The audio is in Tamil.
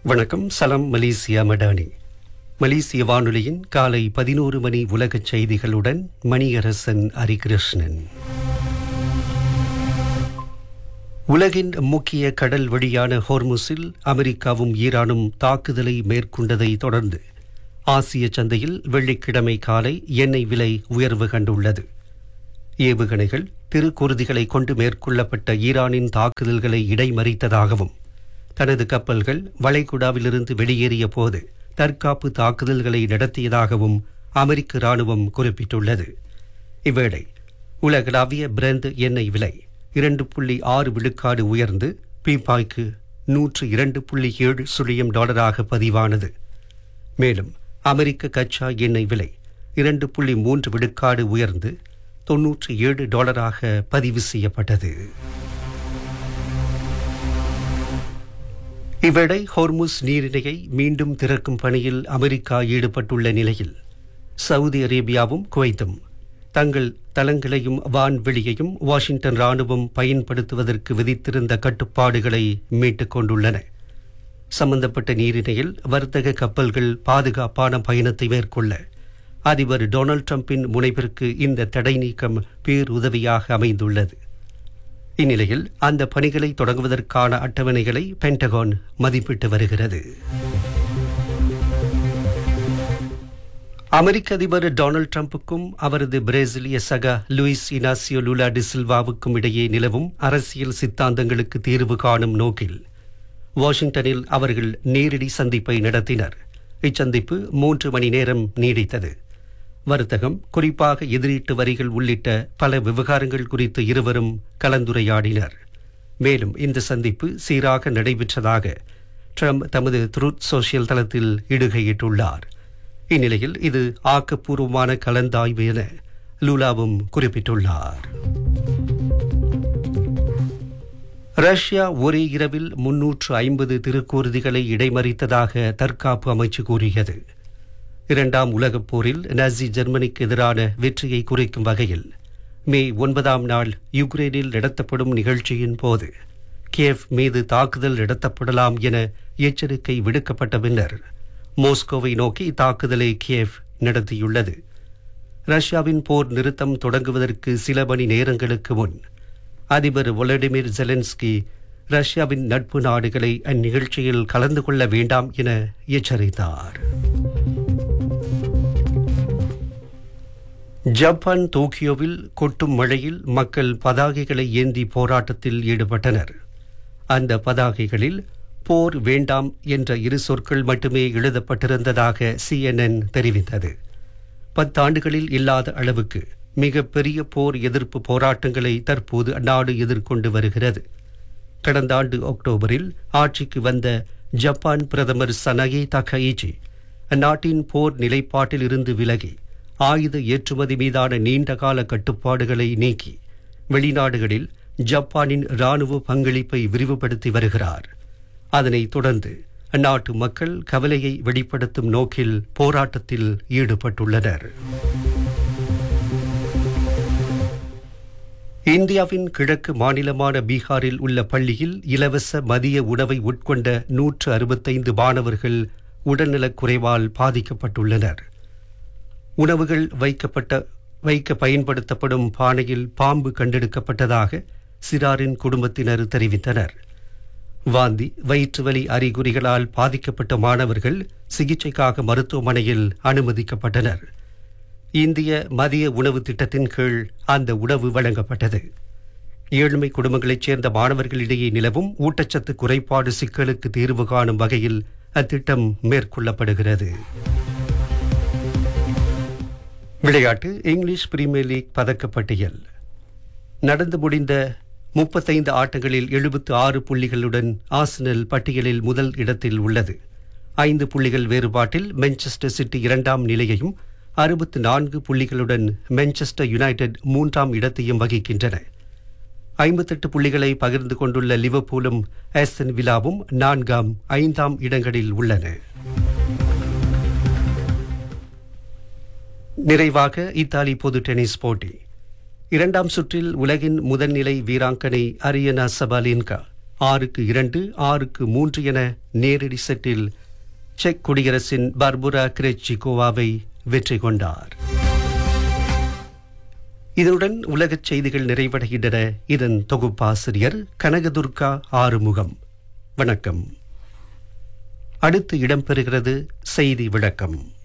வணக்கம் சலம் மலேசியா மடானி மலேசிய வானொலியின் காலை பதினோரு மணி உலகச் செய்திகளுடன் மணியரசன் ஹரிகிருஷ்ணன் உலகின் முக்கிய கடல் வழியான ஹோர்முஸில் அமெரிக்காவும் ஈரானும் தாக்குதலை மேற்கொண்டதை தொடர்ந்து ஆசிய சந்தையில் வெள்ளிக்கிழமை காலை எண்ணெய் விலை உயர்வு கண்டுள்ளது ஏவுகணைகள் திருக்குருதிகளை கொண்டு மேற்கொள்ளப்பட்ட ஈரானின் தாக்குதல்களை இடைமறித்ததாகவும் தனது கப்பல்கள் வளைகுடாவிலிருந்து வெளியேறிய போது தற்காப்பு தாக்குதல்களை நடத்தியதாகவும் அமெரிக்க ராணுவம் குறிப்பிட்டுள்ளது இவ்வேளை உலகளாவிய பிரெண்ட் எண்ணெய் விலை இரண்டு புள்ளி ஆறு விழுக்காடு உயர்ந்து பீப்பாய்க்கு நூற்று இரண்டு புள்ளி ஏழு சுழியம் டாலராக பதிவானது மேலும் அமெரிக்க கச்சா எண்ணெய் விலை இரண்டு புள்ளி மூன்று விழுக்காடு உயர்ந்து தொன்னூற்றி ஏழு டாலராக பதிவு செய்யப்பட்டது இவ்வேளை ஹோர்முஸ் நீரிணையை மீண்டும் திறக்கும் பணியில் அமெரிக்கா ஈடுபட்டுள்ள நிலையில் சவுதி அரேபியாவும் குவைத்தும் தங்கள் தளங்களையும் வான்வெளியையும் வாஷிங்டன் ராணுவம் பயன்படுத்துவதற்கு விதித்திருந்த கட்டுப்பாடுகளை மீட்டுக் கொண்டுள்ளன சம்பந்தப்பட்ட நீரிணையில் வர்த்தக கப்பல்கள் பாதுகாப்பான பயணத்தை மேற்கொள்ள அதிபர் டொனால்ட் ட்ரம்பின் முனைப்பிற்கு இந்த தடை நீக்கம் பேருதவியாக அமைந்துள்ளது இந்நிலையில் அந்த பணிகளை தொடங்குவதற்கான அட்டவணைகளை பென்டகான் மதிப்பிட்டு வருகிறது அமெரிக்க அதிபர் டொனால்ட் ட்ரம்புக்கும் அவரது பிரேசிலிய சக லூயிஸ் இனாசியோ லுலா டிசில்வாவுக்கும் இடையே நிலவும் அரசியல் சித்தாந்தங்களுக்கு தீர்வு காணும் நோக்கில் வாஷிங்டனில் அவர்கள் நேரடி சந்திப்பை நடத்தினர் இச்சந்திப்பு மூன்று மணி நேரம் நீடித்தது வர்த்தகம் குறிப்பாக எதிரீட்டு வரிகள் உள்ளிட்ட பல விவகாரங்கள் குறித்து இருவரும் கலந்துரையாடினர் மேலும் இந்த சந்திப்பு சீராக நடைபெற்றதாக ட்ரம்ப் தமது த்ரூத் சோசியல் தளத்தில் இடுகையிட்டுள்ளார் இந்நிலையில் இது ஆக்கப்பூர்வமான கலந்தாய்வு என லூலாவும் குறிப்பிட்டுள்ளார் ரஷ்யா ஒரே இரவில் முன்னூற்று ஐம்பது திருக்கூறுதிகளை இடைமறித்ததாக தற்காப்பு அமைச்சு கூறியது இரண்டாம் உலகப் போரில் நாசி ஜெர்மனிக்கு எதிரான வெற்றியை குறிக்கும் வகையில் மே ஒன்பதாம் நாள் யுக்ரைனில் நடத்தப்படும் நிகழ்ச்சியின் போது கியேவ் மீது தாக்குதல் நடத்தப்படலாம் என எச்சரிக்கை விடுக்கப்பட்ட பின்னர் மோஸ்கோவை நோக்கி தாக்குதலை கியேவ் நடத்தியுள்ளது ரஷ்யாவின் போர் நிறுத்தம் தொடங்குவதற்கு சில மணி நேரங்களுக்கு முன் அதிபர் வொலடிமிர் ஜெலன்ஸ்கி ரஷ்யாவின் நட்பு நாடுகளை அந்நிகழ்ச்சியில் கலந்து கொள்ள வேண்டாம் என எச்சரித்தார் ஜப்பான் டோக்கியோவில் கொட்டும் மழையில் மக்கள் பதாகைகளை ஏந்தி போராட்டத்தில் ஈடுபட்டனர் அந்த பதாகைகளில் போர் வேண்டாம் என்ற இரு சொற்கள் மட்டுமே எழுதப்பட்டிருந்ததாக சிஎன்என் தெரிவித்தது பத்தாண்டுகளில் இல்லாத அளவுக்கு மிக பெரிய போர் எதிர்ப்பு போராட்டங்களை தற்போது அந்நாடு எதிர்கொண்டு வருகிறது கடந்த ஆண்டு அக்டோபரில் ஆட்சிக்கு வந்த ஜப்பான் பிரதமர் சனகி தகையிச்சி அந்நாட்டின் போர் நிலைப்பாட்டில் இருந்து விலகி ஆயுத ஏற்றுமதி மீதான நீண்டகால கட்டுப்பாடுகளை நீக்கி வெளிநாடுகளில் ஜப்பானின் ராணுவ பங்களிப்பை விரிவுபடுத்தி வருகிறார் அதனைத் தொடர்ந்து அந்நாட்டு மக்கள் கவலையை வெளிப்படுத்தும் நோக்கில் போராட்டத்தில் ஈடுபட்டுள்ளனர் இந்தியாவின் கிழக்கு மாநிலமான பீகாரில் உள்ள பள்ளியில் இலவச மதிய உணவை உட்கொண்ட நூற்று அறுபத்தைந்து மாணவர்கள் உடல்நலக் குறைவால் பாதிக்கப்பட்டுள்ளனர் உணவுகள் வைக்கப்பட்ட வைக்க பயன்படுத்தப்படும் பானையில் பாம்பு கண்டெடுக்கப்பட்டதாக சிறாரின் குடும்பத்தினர் தெரிவித்தனர் வாந்தி வயிற்றுவலி அறிகுறிகளால் பாதிக்கப்பட்ட மாணவர்கள் சிகிச்சைக்காக மருத்துவமனையில் அனுமதிக்கப்பட்டனர் இந்திய மதிய உணவு திட்டத்தின் கீழ் அந்த உணவு வழங்கப்பட்டது ஏழ்மை குடும்பங்களைச் சேர்ந்த மாணவர்களிடையே நிலவும் ஊட்டச்சத்து குறைபாடு சிக்கலுக்கு தீர்வு காணும் வகையில் அத்திட்டம் மேற்கொள்ளப்படுகிறது விளையாட்டு இங்கிலீஷ் பிரீமியர் லீக் பதக்கப்பட்டியல் நடந்து முடிந்த முப்பத்தைந்து ஆட்டங்களில் எழுபத்து ஆறு புள்ளிகளுடன் ஆர்சனல் பட்டியலில் முதல் இடத்தில் உள்ளது ஐந்து புள்ளிகள் வேறுபாட்டில் மான்செஸ்டர் சிட்டி இரண்டாம் நிலையையும் அறுபத்து நான்கு புள்ளிகளுடன் மான்செஸ்டர் யுனைடெட் மூன்றாம் இடத்தையும் வகிக்கின்றன ஐம்பத்தெட்டு புள்ளிகளை பகிர்ந்து கொண்டுள்ள லிவர்பூலும் ஆஸ்டன் விலாவும் நான்காம் ஐந்தாம் இடங்களில் உள்ளன நிறைவாக இத்தாலி பொது டென்னிஸ் போட்டி இரண்டாம் சுற்றில் உலகின் முதல்நிலை வீராங்கனை அரியனா சபாலின்கா ஆறுக்கு இரண்டு ஆறுக்கு மூன்று என நேரடி செட்டில் செக் குடியரசின் பர்புரா கிரெச்சிகோவாவை வெற்றி கொண்டார் இதனுடன் உலகச் செய்திகள் நிறைவடைகின்றன இதன் தொகுப்பாசிரியர் கனகதுர்கா ஆறுமுகம் வணக்கம் அடுத்து இடம்பெறுகிறது செய்தி விளக்கம்